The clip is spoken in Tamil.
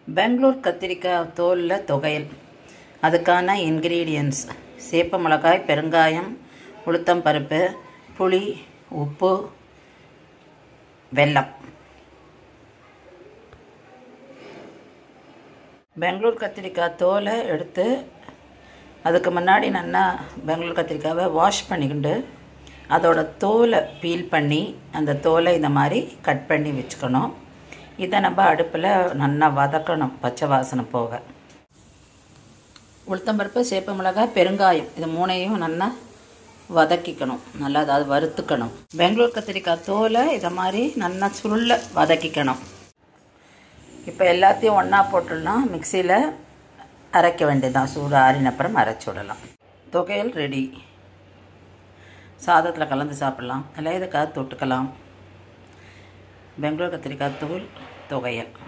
பெங்களூர் கத்திரிக்காய் தோலில் தொகையல் அதுக்கான இன்க்ரீடியன்ஸ் சேப்ப மிளகாய் பெருங்காயம் உளுத்தம் பருப்பு புளி உப்பு வெல்லம் பெங்களூர் கத்திரிக்காய் தோலை எடுத்து அதுக்கு முன்னாடி நல்லா பெங்களூர் கத்திரிக்காவை வாஷ் பண்ணிக்கிண்டு அதோட தோலை பீல் பண்ணி அந்த தோலை இந்த மாதிரி கட் பண்ணி வச்சுக்கணும் இதை நம்ம அடுப்பில் நல்லா வதக்கணும் பச்சை வாசனை போக உளுத்தம்பருப்பு சேப்ப மிளகாய் பெருங்காயம் இது மூணையும் நல்லா வதக்கிக்கணும் நல்லா அதாவது வறுத்துக்கணும் பெங்களூர் கத்திரிக்காய் தோலை இதை மாதிரி நல்லா சுருள வதக்கிக்கணும் இப்போ எல்லாத்தையும் ஒன்றா போட்டுடலாம் மிக்சியில் அரைக்க வேண்டியதுதான் சூடு ஆறினப்புறம் அரைச்சி விடலாம் தொகையல் ரெடி சாதத்தில் கலந்து சாப்பிட்லாம் இல்லை இதுக்காக தொட்டுக்கலாம் பெங்களூர் கத்திரிக்காய் தூள் தொகையல்